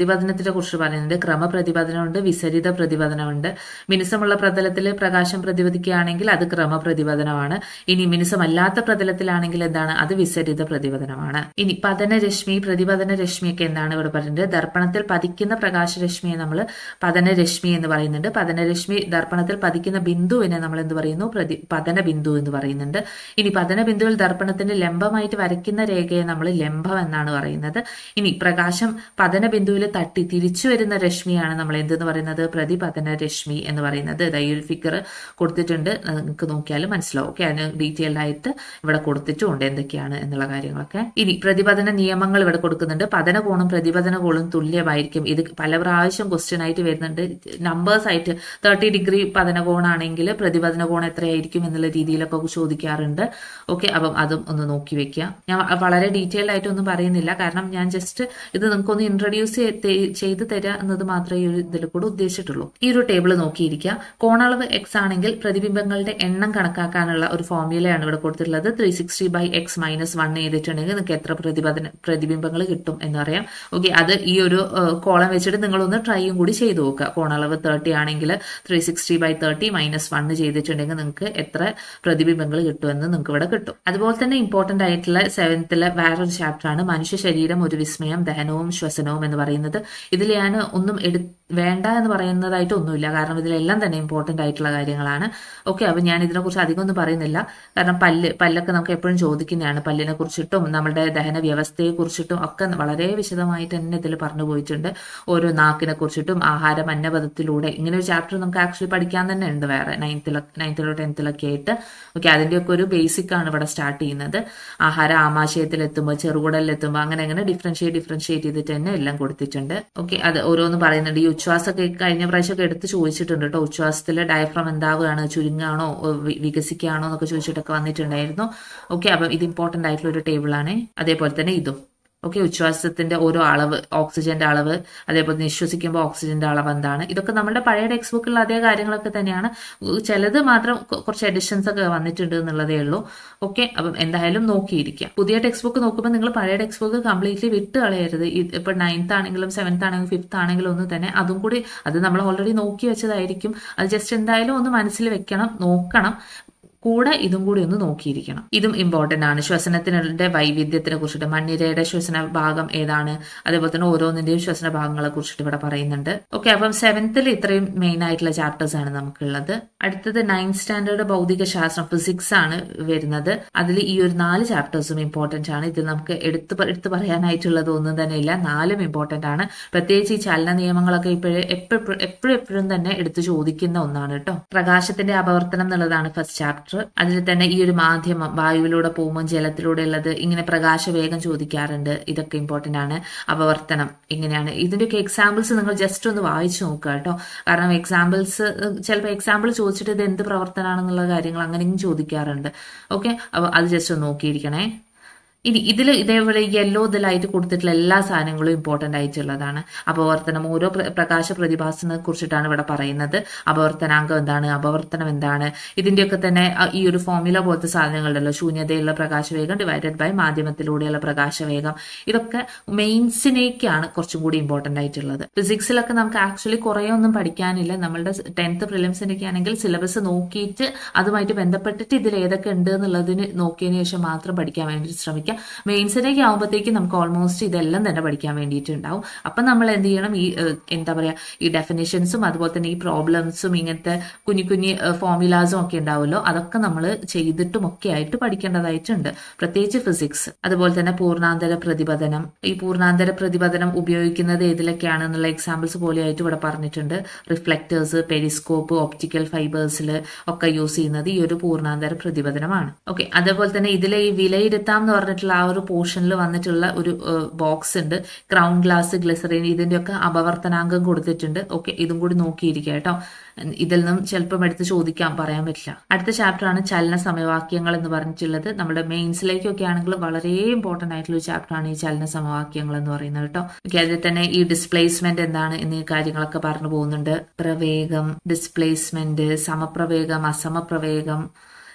Speaker 1: പ്രകാശത്തിനെ കുറിച്ച് പറയുന്നുണ്ട് ക്രമപ്രതിപതനമുണ്ട് വിസരിത പ്രതിപതനമുണ്ട് മിനുസമുള്ള പ്രതലത്തിൽ പ്രകാശം പ്രതിപദിക്കുകയാണെങ്കിൽ അത് ക്രമപ്രതിപതനമാണ് ഇനി മിനുസമല്ലാത്ത പ്രതലത്തിലാണെങ്കിൽ എന്താണ് അത് വിസരിത പ്രതിപതനമാണ് ഇനി പതനരശ്മി പ്രതിപതന രശ്മിയൊക്കെ എന്താണ് ഇവിടെ പറയുന്നത് ദർപ്പണത്തിൽ പതിക്കുന്ന പ്രകാശരശ്മിയെ നമ്മൾ പതനരശ്മി എന്ന് പറയുന്നുണ്ട് പതനരശ്മി ദർപ്പണത്തിൽ പതിക്കുന്ന ബിന്ദുവിനെ നമ്മൾ എന്ത് പറയുന്നു പ്രതി പതന ബിന്ദു എന്ന് പറയുന്നുണ്ട് ഇനി പതന ബിന്ദുവിൽ ദർപ്പണത്തിന് ലംബമായിട്ട് വരയ്ക്കുന്ന രേഖയെ നമ്മൾ ലംബം എന്നാണ് പറയുന്നത് ഇനി പ്രകാശം പതന ബിന്ദുവിൽ തട്ടി തിരിച്ചു വരുന്ന രശ്മിയാണ് നമ്മൾ എന്തെന്ന് പറയുന്നത് പ്രതിപതന രശ്മി എന്ന് പറയുന്നത് ഇതാ ഈ ഒരു ഫിഗർ കൊടുത്തിട്ടുണ്ട് നിങ്ങൾക്ക് നോക്കിയാൽ മനസ്സിലാവും ഓക്കെ അതിന് ഡീറ്റെയിൽഡ് ആയിട്ട് ഇവിടെ കൊടുത്തിട്ടുമുണ്ട് എന്തൊക്കെയാണ് എന്നുള്ള കാര്യങ്ങളൊക്കെ ഇനി പ്രതിപതന നിയമങ്ങൾ ഇവിടെ കൊടുക്കുന്നുണ്ട് പതന കോണും പ്രതിപതന കോണും തുല്യമായിരിക്കും ഇത് പല പ്രാവശ്യം ക്വസ്റ്റ്യൻ ആയിട്ട് വരുന്നുണ്ട് നമ്പേഴ്സ് ആയിട്ട് തേർട്ടി ഡിഗ്രി പതന കോണാണെങ്കിൽ പ്രതിപതന കോൺ എത്രയായിരിക്കും എന്നുള്ള രീതിയിലൊക്കെ ചോദിക്കാറുണ്ട് ഓക്കെ അപ്പം അതും ഒന്ന് നോക്കി വെക്കുക ഞാൻ വളരെ ഡീറ്റെയിൽഡ് ആയിട്ടൊന്നും പറയുന്നില്ല കാരണം ഞാൻ ജസ്റ്റ് ഇത് നിങ്ങൾക്കൊന്ന് ഇൻട്രൊഡ്യൂസ് ചെയ്ത് തരാ എന്നത് മാത്രമേ ഈ ഒരു ഇതിൽ കൂടെ ഉദ്ദേശിച്ചിട്ടുള്ളൂ ഈ ഒരു ടേബിൾ നോക്കിയിരിക്കുക കോണളവ് എക്സ് ആണെങ്കിൽ പ്രതിബിംബങ്ങളുടെ എണ്ണം കണക്കാക്കാനുള്ള ഒരു ഫോർമുലയാണ് ഇവിടെ കൊടുത്തിട്ടുള്ളത് three sixty by X minus one ചെയ്തിട്ടുണ്ടെങ്കിൽ നിങ്ങൾക്ക് എത്ര പ്രതിപദന പ്രതിബിംബങ്ങൾ കിട്ടും എന്നറിയാം ഓക്കെ അത് ഈ ഒരു കോളം വെച്ചിട്ട് നിങ്ങളൊന്ന് ട്രൈയും കൂടി ചെയ്തു നോക്കുക കോണളവ് തേർട്ടി ആണെങ്കിൽ three sixty by thirty minus one ചെയ്തിട്ടുണ്ടെങ്കിൽ നിങ്ങൾക്ക് എത്ര പ്രതിബിംബങ്ങൾ കിട്ടുമെന്ന് നിങ്ങൾക്ക് ഇവിടെ കിട്ടും അതുപോലെ തന്നെ ഇമ്പോർട്ടന്റ് ആയിട്ടുള്ള സെവൻത്തിലെ വേറൊരു ചാപ്റ്ററാണ് മനുഷ്യ ശരീരം ഒരു വിസ്മയം ദഹനവും ശ്വസനവും എന്ന് പറയുന്നത് ഇതിൽ ഞാൻ ഒന്നും എടു വേണ്ട എന്ന് പറയുന്നതായിട്ട് ഒന്നുമില്ല കാരണം ഇതിലെല്ലാം തന്നെ ഇമ്പോർട്ടന്റ് ആയിട്ടുള്ള കാര്യങ്ങളാണ് ഓക്കെ അപ്പൊ ഞാൻ ഇതിനെക്കുറിച്ച് അധികം ഒന്നും പറയുന്നില്ല കാരണം പല്ല് പല്ലൊക്കെ നമുക്ക് എപ്പോഴും ചോദിക്കുന്നതാണ് പല്ലിനെ കുറിച്ചിട്ടും നമ്മുടെ ദഹന വ്യവസ്ഥയെ കുറിച്ചിട്ടും ഒക്കെ വളരെ വിശദമായിട്ട് തന്നെ ഇതിൽ പറഞ്ഞു പോയിട്ടുണ്ട് ഓരോ നാക്കിനെ കുറിച്ചിട്ടും ആഹാരം അന്നപഥത്തിലൂടെ ഇങ്ങനെ ഒരു ചാപ്റ്റർ നമുക്ക് ആക്ച്വലി പഠിക്കാൻ തന്നെ ഉണ്ട് വേറെ നയൻത്തിലോ നയൻത്തിലോ ടെൻത്തിലൊക്കെ ആയിട്ട് ഓക്കെ അതിന്റെയൊക്കെ ഒരു ബേസിക് ആണ് ഇവിടെ സ്റ്റാർട്ട് ചെയ്യുന്നത് ആഹാരം ആമാശയത്തിലെത്തുമ്പോൾ ചെറുകുടലിലെത്തുമ്പോൾ അങ്ങനെ അങ്ങനെ ഡിഫറൻഷിയേറ്റ് ഡിഫറൻഷിയേറ്റ് ചെയ്തിട്ട് തന്നെ എല്ലാം കൊടുത്തിട്ടുണ്ട് ഓക്കെ അത് ഓരോന്ന് പറയുന്നുണ്ട് ഈ ഉച്ഛ്വാസമൊക്കെ കഴിഞ്ഞ പ്രാവശ്യമൊക്കെ എടുത്ത് ചോദിച്ചിട്ടുണ്ട് കേട്ടോ ഉച്ഛ്വാസത്തിൽ ഡയഫ്രം എന്താവുകയാണ് ചുരുങ്ങാണോ വികസിക്കുകയാണോ എന്നൊക്കെ ചോദിച്ചിട്ടൊക്കെ വന്നിട്ടുണ്ടായിരുന്നു ഓക്കെ അപ്പം ഇത് ഇമ്പോർട്ടന്റ് ആയിട്ടുള്ള ഒരു ടേബിളാണ് അതേപോലെ തന്നെ ഇതും ഓക്കെ ഉച്ഛ്വാസത്തിന്റെ ഓരോ അളവ് ഓക്സിജന്റെ അളവ് അതേപോലെ നിശ്വസിക്കുമ്പോൾ ഓക്സിജന്റെ അളവ് എന്താണ് ഇതൊക്കെ നമ്മുടെ പഴയ ടെക്സ്റ്റ് ബുക്കിലുള്ള അതേ കാര്യങ്ങളൊക്കെ തന്നെയാണ് ചിലത് മാത്രം കുറച്ച് എഡിഷൻസ് ഒക്കെ വന്നിട്ടുണ്ട് എന്നുള്ളതേ ഉള്ളൂ ഓക്കെ അപ്പം എന്തായാലും നോക്കിയിരിക്കാം പുതിയ ടെക്സ്റ്റ് ബുക്ക് നോക്കുമ്പോൾ നിങ്ങൾ പഴയ ടെക്സ്റ്റ് ബുക്ക് കംപ്ലീറ്റ്ലി വിട്ട് കളയരുത് ഇപ്പൊ നയൻത്ത് ആണെങ്കിലും സെവൻത്ത് ആണെങ്കിലും ഫിഫ്ത്ത് ആണെങ്കിലും ഒന്നും തന്നെ അതും കൂടി അത് നമ്മൾ ഓൾറെഡി നോക്കി വെച്ചതായിരിക്കും അത് ജസ്റ്റ് എന്തായാലും ഒന്ന് മനസ്സിൽ വെക്കണം നോക്കണം കൂടെ ഇതും കൂടി ഒന്ന് നോക്കിയിരിക്കണം ഇതും ഇമ്പോർട്ടന്റ് ആണ് ശ്വസനത്തിനുടെ വൈവിധ്യത്തിനെ കുറിച്ചിട്ട് മണ്ണിരയുടെ ശ്വസന ഭാഗം ഏതാണ് അതേപോലെ തന്നെ ഓരോന്നിന്റെയും ശ്വസന ഭാഗങ്ങളെ കുറിച്ചിട്ട് ഇവിടെ പറയുന്നുണ്ട് ഓക്കെ അപ്പം സെവൻത്തിൽ ഇത്രയും മെയിൻ ആയിട്ടുള്ള ചാപ്റ്റേഴ്സ് ആണ് നമുക്കുള്ളത് അടുത്തത് നയൻത് സ്റ്റാൻഡേർഡ് ഭൗതിക ശാസ്ത്രം ഫിസിക്സ് ആണ് വരുന്നത് അതിൽ ഈ ഒരു നാല് ചാപ്റ്റേഴ്സും ഇമ്പോർട്ടന്റ് ആണ് ഇത് നമുക്ക് എടുത്ത് എടുത്ത് പറയാനായിട്ടുള്ളത് ഒന്നും തന്നെ ഇല്ല നാലും ഇമ്പോർട്ടന്റ് ആണ് പ്രത്യേകിച്ച് ഈ ചലന നിയമങ്ങളൊക്കെ ഇപ്പോഴും എപ്പോഴും എപ്പോഴും എപ്പോഴും തന്നെ എടുത്ത് ചോദിക്കുന്ന ഒന്നാണ് കേട്ടോ പ്രകാശത്തിന്റെ അപവർത്തനം എന്നുള്ളതാണ് ഫസ്റ്റ് ചാപ്റ്റർ അതിൽ തന്നെ ഈ ഒരു മാധ്യമം വായുവിലൂടെ പോകുമ്പോൾ ജലത്തിലൂടെ ഉള്ളത് ഇങ്ങനെ പ്രകാശവേഗം ചോദിക്കാറുണ്ട് ഇതൊക്കെ ഇമ്പോർട്ടന്റ് ആണ് അപവർത്തനം ഇങ്ങനെയാണ് ഇതിന്റെയൊക്കെ എക്സാമ്പിൾസ് നിങ്ങൾ ജസ്റ്റ് ഒന്ന് വായിച്ചു നോക്കുക കേട്ടോ കാരണം എക്സാമ്പിൾസ് ചിലപ്പോൾ എക്സാമ്പിൾ ചോദിച്ചിട്ട് ഇത് എന്ത് പ്രവർത്തനമാണെന്നുള്ള കാര്യങ്ങൾ അങ്ങനെയും ചോദിക്കാറുണ്ട് ഓക്കെ അപ്പോൾ അത് ജസ്റ്റ് ഒന്ന് നോക്കിയിരിക്കണേ ഇനി ഇതിൽ ഇതേപോലെ യെല്ലോ ഇതിലായിട്ട് കൊടുത്തിട്ടുള്ള എല്ലാ സാധനങ്ങളും ഇമ്പോർട്ടന്റ് ആയിട്ടുള്ളതാണ് അപവർത്തനം ഓരോ പ്രകാശ പ്രതിഭാസത്തിനെ കുറിച്ചിട്ടാണ് ഇവിടെ പറയുന്നത് അപവർത്തനാങ്കം എന്താണ് അപവർത്തനം എന്താണ് ഇതിന്റെയൊക്കെ തന്നെ ഈ ഒരു ഫോർമുല പോലത്തെ സാധനങ്ങളുണ്ടല്ലോ ശൂന്യതയുള്ള പ്രകാശവേഗം ഡിവൈഡഡ് ബൈ മാധ്യമത്തിലൂടെയുള്ള പ്രകാശവേഗം ഇതൊക്കെ മെയിൻസിനേക്കാണ് കുറച്ചും കൂടി ഇമ്പോർട്ടന്റ് ആയിട്ടുള്ളത് ഫിസിക്സിലൊക്കെ നമുക്ക് ആക്ച്വലി കുറേ ഒന്നും പഠിക്കാനില്ല നമ്മളുടെ ടെൻത്ത് പ്രിലിംസിനൊക്കെ ആണെങ്കിൽ സിലബസ് നോക്കിയിട്ട് അതുമായിട്ട് ബന്ധപ്പെട്ടിട്ട് ഇതിൽ ഏതൊക്കെ ഉണ്ട് എന്നുള്ളതിന് നോക്കിയതിനു ശേഷം മാത്രം പഠിക്കാൻ വേണ്ടി ശ്രമിക്കാം മെയിൻസിലേക്ക് ആകുമ്പോഴത്തേക്കും നമുക്ക് ഓൾമോസ്റ്റ് ഇതെല്ലാം തന്നെ പഠിക്കാൻ വേണ്ടിയിട്ടുണ്ടാവും അപ്പം നമ്മൾ എന്ത് ചെയ്യണം ഈ എന്താ പറയാ ഈ ഡെഫിനേഷൻസും അതുപോലെ തന്നെ ഈ പ്രോബ്ലംസും ഇങ്ങനത്തെ കുഞ്ഞു കുഞ്ഞു ഫോർമുലാസും ഒക്കെ ഉണ്ടാവുമല്ലോ അതൊക്കെ നമ്മൾ ചെയ്തിട്ടും ഒക്കെ ആയിട്ട് പഠിക്കേണ്ടതായിട്ടുണ്ട് പ്രത്യേകിച്ച് ഫിസിക്സ് അതുപോലെ തന്നെ പൂർണ്ണാന്തര പ്രതിപതനം ഈ പൂർണ്ണാന്തര പ്രതിപതനം ഉപയോഗിക്കുന്നത് ഏതിലൊക്കെയാണെന്നുള്ള എക്സാമ്പിൾസ് പോലെയായിട്ട് ഇവിടെ പറഞ്ഞിട്ടുണ്ട് റിഫ്ലക്ടേഴ്സ് പെരിസ്കോപ്പ് ഒപ്റ്റിക്കൽ ഫൈബേഴ്സിൽ ഒക്കെ യൂസ് ചെയ്യുന്നത് ഈ ഒരു പൂർണ്ണാന്തര പ്രതിപതനമാണ് ഓക്കെ അതേപോലെ തന്നെ ഇതിലെ ഈ വിലയിരുത്താം എന്ന് പറഞ്ഞിട്ടുള്ള ആ ഒരു പോർഷനിൽ വന്നിട്ടുള്ള ഒരു ബോക്സ് ഉണ്ട് ക്രൗൺ ഗ്ലാസ് ഗ്ലിസറിൻ ഇതിന്റെയൊക്കെ അപവർത്തനാങ്കം കൊടുത്തിട്ടുണ്ട് ഓക്കെ ഇതും കൂടി നോക്കിയിരിക്കുക കേട്ടോ ഇതിൽ നിന്നും ചിലപ്പം എടുത്ത് ചോദിക്കാൻ പറയാൻ പറ്റില്ല അടുത്ത ചാപ്റ്റർ ആണ് ചലന സമവാക്യങ്ങൾ എന്ന് പറഞ്ഞിട്ടുള്ളത് നമ്മുടെ മെയിൻസിലേക്കൊക്കെ ആണെങ്കിൽ വളരെ ഇമ്പോർട്ടന്റ് ആയിട്ടുള്ള ഒരു ചാപ്റ്റർ ആണ് ഈ ചലന സമവാക്യങ്ങൾ എന്ന് പറയുന്നത് കേട്ടോ ഓക്കെ അതിൽ തന്നെ ഈ ഡിസ്പ്ലേസ്മെന്റ് എന്താണ് എന്നീ കാര്യങ്ങളൊക്കെ പറഞ്ഞു പോകുന്നുണ്ട് പ്രവേഗം ഡിസ്പ്ലേസ്മെന്റ് സമപ്രവേഗം അസമപ്രവേഗം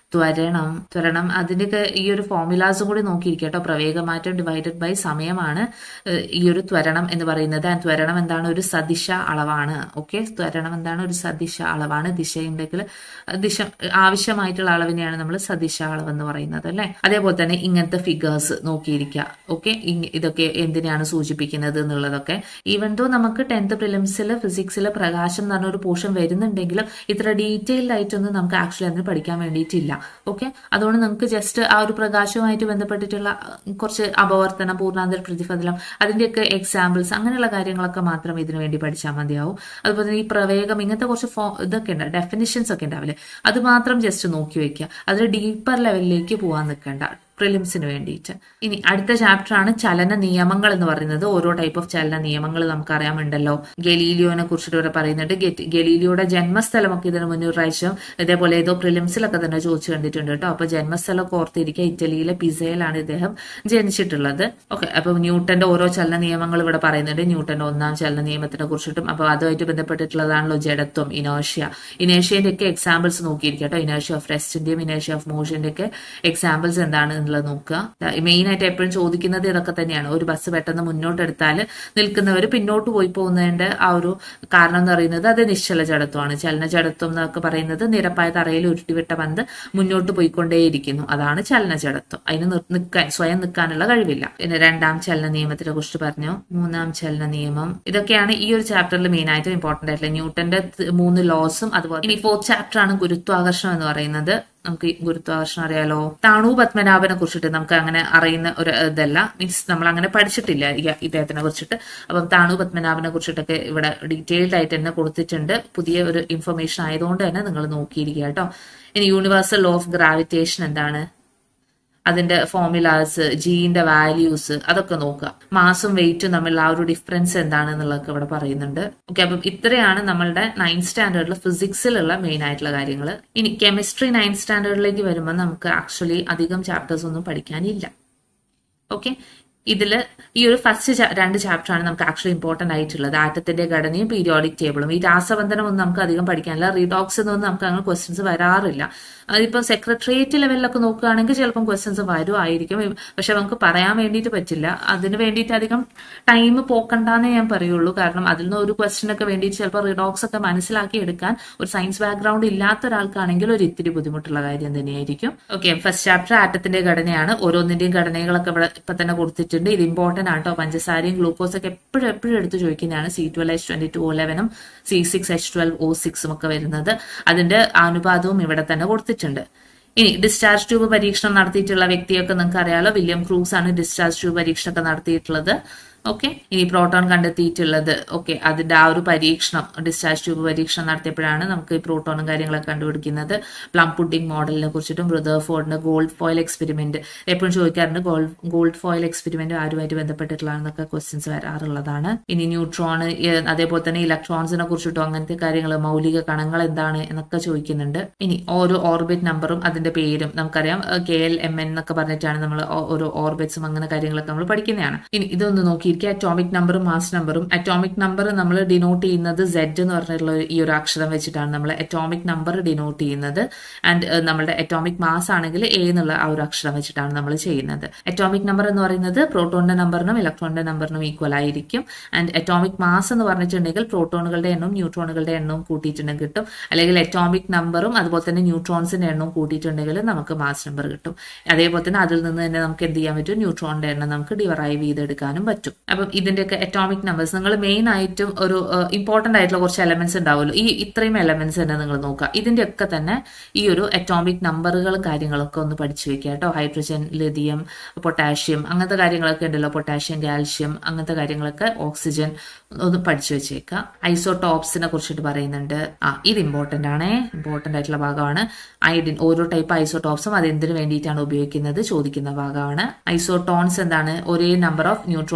Speaker 1: ത്വരണം ത്വരണം അതിൻ്റെയൊക്കെ ഈ ഒരു ഫോർമുലാസും കൂടി നോക്കിയിരിക്കുക കേട്ടോ പ്രവേഗമാറ്റം ഡിവൈഡഡ് ബൈ സമയമാണ് ഏഹ്, ഈ ഒരു ത്വരണം എന്ന് പറയുന്നത് And ത്വരണം എന്താണ് ഒരു സദിശ അളവാണ് ഓക്കെ ത്വരണം എന്താണ് ഒരു സദിശ അളവാണ് ദിശയുണ്ടെങ്കിൽ ദിശ ആവശ്യമായിട്ടുള്ള അളവിനെയാണ് നമ്മൾ സദിശ അളവ് എന്ന് പറയുന്നത് അല്ലെ അതേപോലെ തന്നെ ഇങ്ങനത്തെ ഫിഗേഴ്സ് നോക്കിയിരിക്കുക ഓക്കെ ഇതൊക്കെ എന്തിനാണ് സൂചിപ്പിക്കുന്നത് എന്നുള്ളതൊക്കെ ഈവൻ ദോ നമുക്ക് ടെൻത്ത് പ്രിലിംസിൽ ഫിസിക്സിൽ പ്രകാശം എന്ന് പറഞ്ഞ ഒരു പോർഷൻ വരുന്നുണ്ടെങ്കിലും ഇത്ര ഡീറ്റെയിൽഡ് ആയിട്ടൊന്നും നമുക്ക് ആക്ച്വലി അതിന് പഠിക്കാൻ വേണ്ടിയിട്ടില്ല ഓക്കെ അതുകൊണ്ട് നമുക്ക് ജസ്റ്റ് ആ ഒരു പ്രകാശവുമായിട്ട് ബന്ധപ്പെട്ടിട്ടുള്ള അഹ്, കുറച്ച് അപവർത്തനം പൂർണ്ണാന്തര പ്രതിഫലനം അതിന്റെയൊക്കെ എക്സാമ്പിൾസ് അങ്ങനെയുള്ള കാര്യങ്ങളൊക്കെ മാത്രം ഇതിനു വേണ്ടി പഠിച്ചാൽ മതിയാവും അതുപോലെ തന്നെ ഈ പ്രവേഗം ഇങ്ങനത്തെ കുറച്ച് ഫോ ഇതൊക്കെ ഉണ്ട് ഡെഫിനിഷൻസ് ഒക്കെ ഉണ്ടാവില്ലേ അത് മാത്രം ജസ്റ്റ് നോക്കി വെക്കുക അതിൽ ഡീപ്പർ ലെവലിലേക്ക് പോകാൻ നിൽക്കണ്ട പ്രിലിംസിന് വേണ്ടിയിട്ട് ഇനി അടുത്ത ചാപ്റ്റർ ആണ് ചലന നിയമങ്ങൾ എന്ന് പറയുന്നത് ഓരോ ടൈപ്പ് ഓഫ് ചലന നിയമങ്ങൾ നമുക്കറിയാമുണ്ടല്ലോ ഗലീലിയോനെ കുറിച്ചിട്ട് ഇവിടെ പറയുന്നുണ്ട് ഗെറ്റ്- ഗലീലിയോയുടെ ജന്മസ്ഥലമൊക്കെ ഇതിന് മുന്നേ ഒരു പ്രാവശ്യം ഇതേപോലെ ഏതോ പ്രിലിംസിലൊക്കെ തന്നെ ചോദിച്ചു കണ്ടിട്ടുണ്ട് കേട്ടോ അപ്പൊ ജന്മസ്ഥലമൊക്കെ ഓർത്തിരിക്കുക ഇറ്റലിയിലെ പിസയിലാണ് ഇദ്ദേഹം ജനിച്ചിട്ടുള്ളത് ഓക്കെ അപ്പൊ ന്യൂട്ടന്റെ ഓരോ ചലന നിയമങ്ങൾ ഇവിടെ പറയുന്നുണ്ട് ന്യൂട്ടന്റെ ഒന്നാം ചലന നിയമത്തിനെ കുറിച്ചിട്ടും അപ്പൊ അതുമായിട്ട് ബന്ധപ്പെട്ടിട്ടുള്ളതാണല്ലോ ജഡത്വം ഇനോഷ്യ ഇനേഷ്യന്റെ ഒക്കെ എക്സാമ്പിൾസ് നോക്കിയിരിക്കുക കേട്ടോ ഇനേഷ്യ ഓഫ് റെസ്റ്റിന്റെയും ഇനേഷ്യ ഓഫ് മോഷന്റെ ഒക്കെ എക്സാമ്പിൾസ് എന്താണ് എന്നുള്ളത് നോക്കുക മെയിൻ ആയിട്ട് എപ്പോഴും ചോദിക്കുന്നത് ഇതൊക്കെ തന്നെയാണ് ഒരു ബസ് പെട്ടെന്ന് മുന്നോട്ട് എടുത്താൽ നിൽക്കുന്നവർ പിന്നോട്ട് പോയി പോകുന്നതിന്റെ ആ ഒരു കാരണം എന്ന് പറയുന്നത് അത് നിശ്ചല ജഡത്വമാണ് ചലന ജഡത്വം എന്നൊക്കെ പറയുന്നത് നിരപ്പായ തറയിൽ ഉരുട്ടിവിട്ട പന്ത് മുന്നോട്ട് പോയിക്കൊണ്ടേയിരിക്കുന്നു അതാണ് ചലന ജഡത്വം അതിന് നിർ- നിൽക്കാൻ സ്വയം നിൽക്കാനുള്ള കഴിവില്ല പിന്നെ രണ്ടാം ചലന നിയമത്തിനെ കുറിച്ച് പറഞ്ഞു മൂന്നാം ചലന നിയമം ഇതൊക്കെയാണ് ഈ ഒരു ചാപ്റ്ററിൽ മെയിൻ ആയിട്ട് ഇമ്പോർട്ടന്റ് ആയിട്ടുള്ള ന്യൂട്ടന്റെ ത് മൂന്ന് ലോസും അതുപോലെ ഇനി ഫോർത്ത് ചാപ്റ്റർ ആണ് ഗുരുത്വാകർഷണം എന്ന് പറയുന്നത് നമുക്ക് ഈ ഗുരുത്വാകർഷണം അറിയാലോ താണു പത്മനാഭനെ കുറിച്ചിട്ട് നമുക്ക് അങ്ങനെ അറിയുന്ന ഒരു ഇതല്ല മീൻസ് നമ്മൾ അങ്ങനെ പഠിച്ചിട്ടില്ല ഈ- ഇദ്ദേഹത്തിനെ കുറിച്ചിട്ട് അപ്പം താണു പത്മനാഭനെ കുറിച്ചിട്ടൊക്കെ ഇവിടെ ഡീറ്റെയിൽഡ് ആയിട്ട് തന്നെ കൊടുത്തിട്ടുണ്ട് പുതിയ ഒരു ഇൻഫർമേഷൻ ആയതുകൊണ്ട് തന്നെ നിങ്ങൾ നോക്കിയിരിക്കുക കേട്ടോ ഇനി യൂണിവേഴ്സൽ ലോ ഓഫ് ഗ്രാവിറ്റേഷൻ എന്താണ് അതിന്റെ ഫോർമുലാസ് ജീന്റെ വാല്യൂസ് അതൊക്കെ നോക്കുക മാസും വെയിറ്റും തമ്മിലുള്ള ആ ഒരു ഡിഫറൻസ് എന്താണ് എന്നുള്ളതൊക്കെ ഇവിടെ പറയുന്നുണ്ട് ഓക്കെ അപ്പം ഇത്രയാണ് നമ്മളുടെ നയൻത് സ്റ്റാൻഡേർഡിൽ ഫിസിക്സിലുള്ള മെയിൻ ആയിട്ടുള്ള കാര്യങ്ങൾ ഇനി കെമിസ്ട്രി നയൻത് സ്റ്റാൻഡേർഡിലേക്ക് വരുമ്പോൾ നമുക്ക് ആക്ച്വലി അധികം ചാപ്റ്റേഴ്സ് ഒന്നും പഠിക്കാനില്ല ഓക്കെ ഇതിൽ ഈ ഒരു ഫസ്റ്റ് രണ്ട് ചാപ്റ്റർ ആണ് നമുക്ക് ആക്ച്വലി ഇമ്പോർട്ടന്റ് ആയിട്ടുള്ളത് ആറ്റത്തിന്റെ ഘടനയും പീരിയോഡിക് ടേബിളും ഈ രാസബന്ധനം ഒന്നും നമുക്ക് അധികം പഠിക്കാനില്ല റീഡോക്സ് എന്നൊന്നും നമുക്ക് അങ്ങനെ ക്വസ്റ്റ്യൻസ് വരാറില്ല അതിപ്പോ സെക്രട്ടേറിയറ്റ് ലെവലിലൊക്കെ നോക്കുകയാണെങ്കിൽ ചിലപ്പം ക്വസ്റ്റ്യൻസ് വരുമായിരിക്കും പക്ഷെ നമുക്ക് പറയാൻ വേണ്ടിയിട്ട് പറ്റില്ല അതിന് വേണ്ടിയിട്ട് അധികം ടൈം പോക്കണ്ടെന്നേ ഞാൻ പറയുള്ളൂ കാരണം അതിൽ നിന്ന് ഒരു ക്വസ്റ്റ്യൻ ഒക്കെ വേണ്ടിയിട്ട് ചിലപ്പോൾ റിഡോക്സ് ഒക്കെ മനസ്സിലാക്കി എടുക്കാൻ ഒരു സയൻസ് ബാക്ക്ഗ്രൗണ്ട് ഇല്ലാത്ത ഒരാൾക്കാണെങ്കിൽ ഒരു ഇത്തിരി ബുദ്ധിമുട്ടുള്ള കാര്യം തന്നെയായിരിക്കും ഓക്കെ ഫസ്റ്റ് ചാപ്റ്റർ ആറ്റത്തിന്റെ ഘടനയാണ് ഓരോന്നിന്റെയും ഘടനകളൊക്കെ ഇവിടെ ഇപ്പൊ തന്നെ കൊടുത്തിട്ടുണ്ട് ഇത് ഇമ്പോർട്ടന്റ് ആട്ടോ പഞ്ചസാരയും ഗ്ലൂക്കോസ് ഒക്കെ എപ്പോഴും എപ്പോഴും എടുത്ത് ചോദിക്കുന്നതാണ് C twelve H twenty two O ലെവനും C six H twelve O സിക്സും ഒക്കെ വരുന്നത് അതിന്റെ അനുപാതവും ഇവിടെ തന്നെ കൊടുത്തിട്ടുണ്ട് ഇനി ഡിസ്ചാർജ് ട്യൂബ് പരീക്ഷണം നടത്തിയിട്ടുള്ള വ്യക്തിയൊക്കെ നിങ്ങൾക്ക് അറിയാലോ വില്യം ക്രൂസ് ആണ് ഡിസ്ചാർജ് ട്യൂബ് പരീക്ഷണമൊക്കെ നടത്തിയിട്ടുള്ളത് ഓക്കെ ഇനി പ്രോട്ടോൺ കണ്ടെത്തിയിട്ടുള്ളത് ഓക്കെ അതിന്റെ ആ ഒരു പരീക്ഷണം ഡിസ്ചാർജ് ട്യൂബ് പരീക്ഷണം നടത്തിയപ്പോഴാണ് നമുക്ക് ഈ പ്രോട്ടോണും കാര്യങ്ങളൊക്കെ കണ്ടുപിടിക്കുന്നത് പ്ലം പുഡിംഗ് മോഡലിനെ കുറിച്ചിട്ടും റുദർഫോർഡിന്റെ ഗോൾഡ് ഫോയിൽ എക്സ്പെരിമെന്റ് എപ്പോഴും ചോദിക്കാറുണ്ട് ഗോൾഡ് ഗോൾഡ് ഫോയിൽ എക്സ്പെരിമെന്റ് ആരുമായിട്ട് ബന്ധപ്പെട്ടിട്ടുള്ളതെന്നൊക്കെ ക്വസ്റ്റ്യൻസ് വരാറുള്ളതാണ് ഇനി ന്യൂട്രോൺ അതേപോലെ തന്നെ ഇലക്ട്രോൺസിനെ കുറിച്ചിട്ടോ അങ്ങനത്തെ കാര്യങ്ങൾ മൗലിക കണങ്ങൾ എന്താണ് എന്നൊക്കെ ചോദിക്കുന്നുണ്ട് ഇനി ഓരോ ഓർബിറ്റ് നമ്പറും അതിന്റെ പേരും നമുക്കറിയാം കെ എൽ എം എൻ എന്നൊക്കെ പറഞ്ഞിട്ടാണ് നമ്മൾ ഓരോ ഓർബിറ്റ്സും അങ്ങനെ കാര്യങ്ങളൊക്കെ നമ്മൾ പഠിക്കുന്നതാണ് ഇനി ഇതൊന്ന് നോക്കിയിരിക്കുക അറ്റോമിക് നമ്പറും മാസ് നമ്പറും അറ്റോമിക് നമ്പർ നമ്മൾ ഡിനോട്ട് ചെയ്യുന്നത് സെഡ് എന്ന് പറഞ്ഞിട്ടുള്ള ഈ ഒരു അക്ഷരം വെച്ചിട്ടാണ് നമ്മൾ അറ്റോമിക് നമ്പർ ഡിനോട്ട് ചെയ്യുന്നത് ആൻഡ് നമ്മുടെ അറ്റോമിക് മാസ് ആണെങ്കിൽ എ എന്നുള്ള ആ ഒരു അക്ഷരം വെച്ചിട്ടാണ് നമ്മൾ ചെയ്യുന്നത് അറ്റോമിക് നമ്പർ എന്ന് പറയുന്നത് പ്രോട്ടോണിന്റെ നമ്പറിനും ഇലക്ട്രോണിന്റെ നമ്പറിനും ഈക്വൽ ആയിരിക്കും ആൻഡ് അറ്റോമിക് മാസ് എന്ന് പറഞ്ഞിട്ടുണ്ടെങ്കിൽ പ്രോട്ടോണുകളുടെ എണ്ണവും ന്യൂട്രോണുകളുടെ എണ്ണവും കൂട്ടിയിട്ടുണ്ടെങ്കിൽ കിട്ടും അല്ലെങ്കിൽ അറ്റോമിക് നമ്പറും അതുപോലെ തന്നെ ന്യൂട്രോൺസിന്റെ എണ്ണവും കൂട്ടിയിട്ടുണ്ടെങ്കിൽ നമുക്ക് മാസ് നമ്പർ കിട്ടും അതേപോലെ തന്നെ അതിൽ നിന്ന് തന്നെ നമുക്ക് എന്ത് ചെയ്യാൻ പറ്റും ന്യൂട്രോണിന്റെ എണ്ണം നമുക്ക് ഡിറൈവ് ചെയ്തെടുക്കാനും പറ്റും അപ്പം ഇതിന്റെയൊക്കെ അറ്റോമിക് നമ്പേഴ്സ് നിങ്ങൾ മെയിൻ ആയിട്ടും ഒരു ഇമ്പോർട്ടന്റ് ആയിട്ടുള്ള കുറച്ച് എലമെന്റ്സ് ഉണ്ടാവുമല്ലോ ഈ ഇത്രയും എലമെന്റ്സ് തന്നെ നിങ്ങൾ നോക്കുക ഇതിന്റെയൊക്കെ തന്നെ ഈ ഒരു അറ്റോമിക് നമ്പറുകൾ കാര്യങ്ങളൊക്കെ ഒന്ന് പഠിച്ചു വെക്കുക കേട്ടോ ഹൈഡ്രജൻ ലിഥിയം പൊട്ടാഷ്യം അങ്ങനത്തെ കാര്യങ്ങളൊക്കെ ഉണ്ടല്ലോ പൊട്ടാഷ്യം കാൽഷ്യം അങ്ങനത്തെ കാര്യങ്ങളൊക്കെ ഓക്സിജൻ ഒന്ന് പഠിച്ചു വെച്ചേക്കുക ഐസോടോപ്സിനെ കുറിച്ചിട്ട് പറയുന്നുണ്ട് ആ ഇത് ഇമ്പോർട്ടന്റ് ആണ് ഇമ്പോർട്ടന്റ് ആയിട്ടുള്ള ഭാഗമാണ് അയഡിൻ ഓരോ ടൈപ്പ് ഐസോടോപ്സും അത് എന്തിനു വേണ്ടിയിട്ടാണ് ഉപയോഗിക്കുന്നത് ചോദിക്കുന്ന ഭാഗമാണ് ഐസോട്ടോൺസ് എന്താണ് ഒരേ നമ്പർ ഓഫ് ന്യൂട്രോൺസ് ആണ്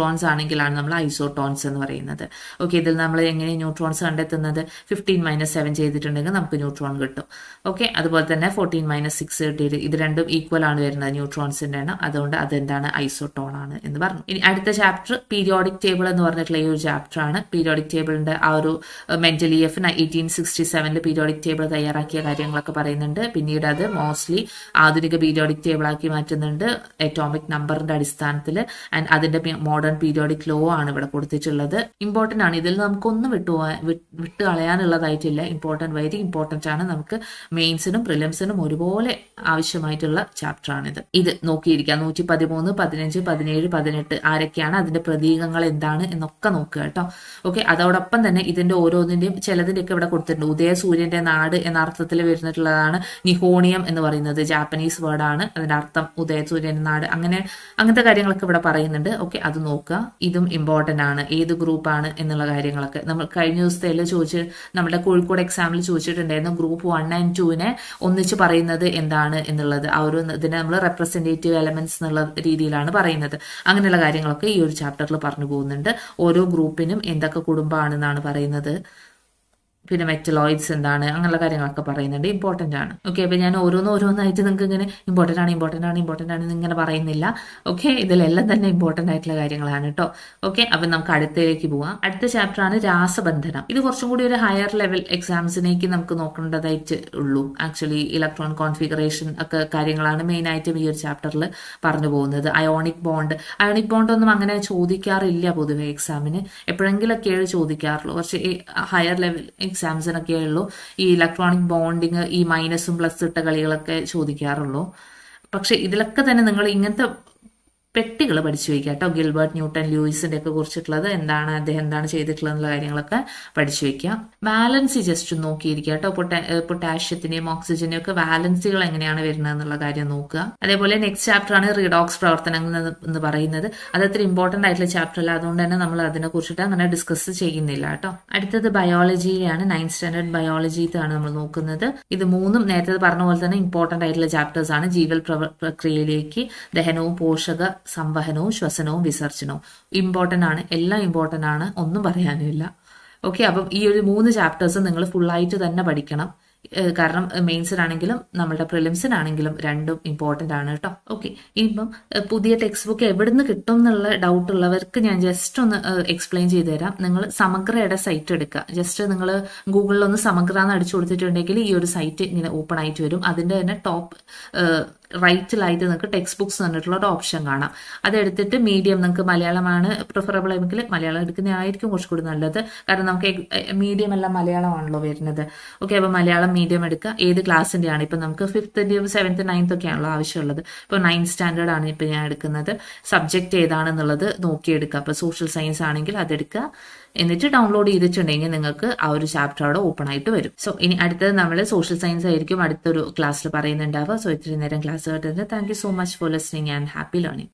Speaker 1: ആണെങ്കിലാണ് നമ്മൾ ഐസോട്ടോൺസ് എന്ന് പറയുന്നത് ഓക്കെ ഇതിൽ നമ്മൾ എങ്ങനെ ന്യൂട്രോൺസ് കണ്ടെത്തുന്നത് ഫിഫ്റ്റീൻ മൈനസ് സെവൻ ചെയ്തിട്ടുണ്ടെങ്കിൽ നമുക്ക് ന്യൂട്രോൺ കിട്ടും ഓക്കെ അതുപോലെ തന്നെ ഫോർട്ടീൻ മൈനസ് സിക്സ് കിട്ടിയിട്ട് ഇത് രണ്ടും ഈക്വൽ ആണ് വരുന്നത് ന്യൂട്രോൺസിന്റെ എണ്ണം അതുകൊണ്ട് അതെന്താണ് ഐസോട്ടോൺ ആണ് എന്ന് പറഞ്ഞു ഇനി അടുത്ത ചാപ്റ്റർ പീരിയോഡിക് ടേബിൾ എന്ന് പറഞ്ഞിട്ടുള്ള ഈ ഒരു ചാപ്റ്റർ ആണ് പീരിയോഡിക് ടേബിളിന്റെ ആ ഒരു മെന്റലി എഫ് എയ്റ്റീൻ സിക്സ്റ്റി സെവനിൽ പീരിയോഡിക് ടേബിൾ തയ്യാറാക്കിയ കാര്യങ്ങളൊക്കെ പറയുന്നുണ്ട് പിന്നീട് അത് മോസ്റ്റ്ലി ആധുനിക പീരിയോഡിക് ടേബിൾ ആക്കി മാറ്റുന്നുണ്ട് അറ്റോമിക് നമ്പറിന്റെ അടിസ്ഥാനത്തിൽ ആൻഡ് അതിന്റെ മോഡേൺ പീരിയോഡിക് ലോ ആണ് ഇവിടെ കൊടുത്തിട്ടുള്ളത് ഇമ്പോർട്ടന്റ് ആണ് ഇതിൽ നമുക്കൊന്നും വിട്ടു വിട്ട് കളയാനുള്ളതായിട്ടില്ല ഇമ്പോർട്ടന്റ് വെരി ഇമ്പോർട്ടന്റ് ആണ് നമുക്ക് മെയിൻസിനും പ്രിലിംസിനും ഒരുപോലെ ആവശ്യമായിട്ടുള്ള ചാപ്റ്റർ ആണിത് ഇത് നോക്കിയിരിക്കുക നൂറ്റി പതിമൂന്ന് പതിനഞ്ച് പതിനേഴ് പതിനെട്ട് ആരൊക്കെയാണ് അതിന്റെ പ്രതീകങ്ങൾ എന്താണ് എന്നൊക്കെ നോക്കുക കേട്ടോ ഓക്കെ അതോടൊപ്പം തന്നെ ഇതിന്റെ ഓരോന്നിന്റെയും ചിലതിന്റെയൊക്കെ ഇവിടെ കൊടുത്തിട്ടുണ്ട് ഉദയ സൂര്യന്റെ നാട് എന്ന അർത്ഥത്തിൽ വരുന്നിട്ടുള്ളതാണ് നിഹോണിയം എന്ന് പറയുന്നത് ജാപ്പനീസ് വേർഡാണ് അതിന്റെ അർത്ഥം ഉദയ സൂര്യന്റെ നാട് അങ്ങനെ അങ്ങനത്തെ കാര്യങ്ങളൊക്കെ ഇവിടെ പറയുന്നുണ്ട് ഓക്കെ അത് നോക്കുക ഇതും ഇമ്പോർട്ടന്റ് ആണ് ഏത് ഗ്രൂപ്പാണ് എന്നുള്ള കാര്യങ്ങളൊക്കെ നമ്മൾ കഴിഞ്ഞ ദിവസത്തേൽ ചോദിച്ച് നമ്മുടെ കോഴിക്കോട് എക്സാമിൽ ചോദിച്ചിട്ടുണ്ടായിരുന്നു ഗ്രൂപ്പ് വൺ ആൻഡ് ടുവിനെ ഒന്നിച്ച് പറയുന്നത് എന്താണ് എന്നുള്ളത് ആ ഒരു ഇതിനെ നമ്മൾ റെപ്രസെന്റേറ്റീവ് എലമെന്റ്സ് എന്നുള്ള രീതിയിലാണ് പറയുന്നത് അങ്ങനെയുള്ള കാര്യങ്ങളൊക്കെ ഈ ഒരു ചാപ്റ്ററിൽ പറഞ്ഞു പോകുന്നുണ്ട് ഓരോ ഗ്രൂപ്പിനും എന്തൊക്കെ കുടുംബമാണെന്നാണ് പറയുന്നത് പിന്നെ മെറ്റലോയിഡ്സ് എന്താണ് അങ്ങനെയുള്ള കാര്യങ്ങളൊക്കെ പറയുന്നുണ്ട് ഇമ്പോർട്ടന്റ് ആണ് ഓക്കെ അപ്പൊ ഞാൻ ഓരോന്ന് ഓരോന്നായിട്ട് നിങ്ങൾക്ക് ഇങ്ങനെ ഇമ്പോർട്ടന്റ് ആണ് ഇമ്പോർട്ടന്റ് ആണ് ഇമ്പോർട്ടന്റ് ആണ് ഇങ്ങനെ പറയുന്നില്ല ഓക്കെ ഇതിലെല്ലാം തന്നെ ഇമ്പോർട്ടന്റ് ആയിട്ടുള്ള കാര്യങ്ങളാണ് കേട്ടോ ഓക്കെ അപ്പൊ നമുക്ക് അടുത്തതിലേക്ക് പോവാം അടുത്ത ചാപ്റ്റർ ആണ് രാസബന്ധനം ഇത് കുറച്ചും കൂടി ഒരു ഹയർ ലെവൽ എക്സാംസിനേക്ക് നമുക്ക് നോക്കേണ്ടതായിട്ട് ഉള്ളൂ ആക്ച്വലി ഇലക്ട്രോൺ കോൺഫിഗറേഷൻ ഒക്കെ കാര്യങ്ങളാണ് മെയിൻ ആയിട്ടും ഈ ഒരു ചാപ്റ്ററിൽ പറഞ്ഞു പോകുന്നത് അയോണിക് ബോണ്ട് അയോണിക് ബോണ്ട് ഒന്നും അങ്ങനെ ചോദിക്കാറില്ല പൊതുവെ എക്സാമിന് എപ്പോഴെങ്കിലൊക്കെയാണ് ചോദിക്കാറുള്ളൂ കുറച്ച് ഹയർ ലെവൽ എക്സാംസിനൊക്കെ ഉള്ളൂ ഈ ഇലക്ട്രോണിക് ബോണ്ടിങ് ഈ മൈനസും പ്ലസ് ഇട്ട കളികളൊക്കെ ചോദിക്കാറുള്ളൂ പക്ഷെ ഇതിലൊക്കെ തന്നെ നിങ്ങൾ ഇങ്ങനത്തെ പെട്ടികൾ പഠിച്ചു വയ്ക്കുക കേട്ടോ ഗിൽബർട്ട് ന്യൂട്ടൺ ലൂയിസിന്റെ ഒക്കെ കുറിച്ചിട്ടുള്ളത് എന്താണ് അദ്ദേഹം എന്താണ് ചെയ്തിട്ടുള്ളത് എന്നുള്ള കാര്യങ്ങളൊക്കെ പഠിച്ചു വയ്ക്കുക വാലൻസി ജസ്റ്റ് നോക്കിയിരിക്കുക കേട്ടോ പൊട്ടാ പൊട്ടാഷ്യത്തിന്റെയും ഓക്സിജന്റെയും ഒക്കെ വാലൻസികൾ എങ്ങനെയാണ് വരുന്നത് എന്നുള്ള കാര്യം നോക്കുക അതേപോലെ നെക്സ്റ്റ് ചാപ്റ്റർ ആണ് റിഡോക്സ് പ്രവർത്തനങ്ങൾ എന്ന് പറയുന്നത് അത് അത്ര ഇമ്പോർട്ടന്റ് ആയിട്ടുള്ള ചാപ്റ്റർ അല്ല അതുകൊണ്ട് തന്നെ നമ്മൾ അതിനെ കുറിച്ചിട്ട് അങ്ങനെ ഡിസ്കസ് ചെയ്യുന്നില്ല കേട്ടോ അടുത്തത് ബയോളജിയിലാണ് നയൻത് സ്റ്റാൻഡേർഡ് ബയോളജിയിലാണ് നമ്മൾ നോക്കുന്നത് ഇത് മൂന്നും നേരത്തെ പറഞ്ഞ പോലെ തന്നെ ഇമ്പോർട്ടന്റ് ആയിട്ടുള്ള ചാപ്റ്റേഴ്സ് ആണ് ജീവൽ പ്രക്രിയയിലേക്ക് ദഹനവും പോഷക സംവഹനവും ശ്വസനവും വിസർജനവും ഇമ്പോർട്ടന്റ് ആണ് എല്ലാം ഇമ്പോർട്ടന്റ് ആണ് ഒന്നും പറയാനുമില്ല ഓക്കെ അപ്പം ഈ ഒരു മൂന്ന് ചാപ്റ്റേഴ്സ് നിങ്ങൾ ഫുള്ളായിട്ട് തന്നെ പഠിക്കണം കാരണം മെയിൻസിനാണെങ്കിലും നമ്മുടെ പ്രിലിംസിനാണെങ്കിലും രണ്ടും ഇമ്പോർട്ടന്റ് ആണ് കേട്ടോ ഓക്കെ ഇനിയിപ്പം പുതിയ ടെക്സ്റ്റ് ബുക്ക് എവിടുന്ന് കിട്ടും എന്നുള്ള ഡൗട്ട് ഉള്ളവർക്ക് ഞാൻ ജസ്റ്റ് ഒന്ന് എക്സ്പ്ലെയിൻ ചെയ്തു തരാം നിങ്ങൾ സമഗ്രയുടെ സൈറ്റ് എടുക്കുക ജസ്റ്റ് നിങ്ങൾ ഗൂഗിളിൽ ഒന്ന് സമഗ്ര എന്ന് അടിച്ചു കൊടുത്തിട്ടുണ്ടെങ്കിൽ ഈ ഒരു സൈറ്റ് ഇങ്ങനെ ഓപ്പൺ ആയിട്ട് വരും അതിന്റെ തന്നെ ടോപ്പ് റൈറ്റിലായിട്ട് നിങ്ങൾക്ക് ടെക്സ്റ്റ് ബുക്സ് തന്നിട്ടുള്ള ഒരു ഓപ്ഷൻ കാണാം അതെടുത്തിട്ട് മീഡിയം നിങ്ങൾക്ക് മലയാളമാണ് പ്രിഫറബിൾ ആണെങ്കിൽ മലയാളം എടുക്കുന്നതായിരിക്കും കുറച്ചുകൂടി നല്ലത് കാരണം നമുക്ക് മീഡിയം എല്ലാം മലയാളമാണല്ലോ വരുന്നത് ഓക്കെ അപ്പോൾ മലയാളം മീഡിയം എടുക്കുക ഏത് ക്ലാസ്സിന്റെ ആണ് ഇപ്പം നമുക്ക് ഫിഫ്ത്തിൻ്റെയും സെവൻത്ത് നയൻത്ത് ഒക്കെ ആണല്ലോ ആവശ്യമുള്ളത് ഇപ്പോൾ നയൻത് സ്റ്റാൻഡേർഡ് ആണ് ഇപ്പം ഞാൻ എടുക്കുന്നത് സബ്ജക്റ്റ് ഏതാണെന്നുള്ളത് നോക്കിയെടുക്കുക അപ്പോൾ സോഷ്യൽ സയൻസ് ആണെങ്കിൽ അതെടുക്കുക എന്നിട്ട് ഡൗൺലോഡ് ചെയ്തിട്ടുണ്ടെങ്കിൽ നിങ്ങൾക്ക് ആ ഒരു ചാപ്റ്റർ അവിടെ ഓപ്പൺ ആയിട്ട് വരും സോ ഇനി അടുത്തത് നമ്മൾ സോഷ്യൽ സയൻസ് ആയിരിക്കും അടുത്തൊരു ക്ലാസ്സിൽ പറയുന്നുണ്ടാവുക സോ ഇത്രയും നേരം ക്ലാസ് കേട്ടതിന് thank you so much for listening and happy learning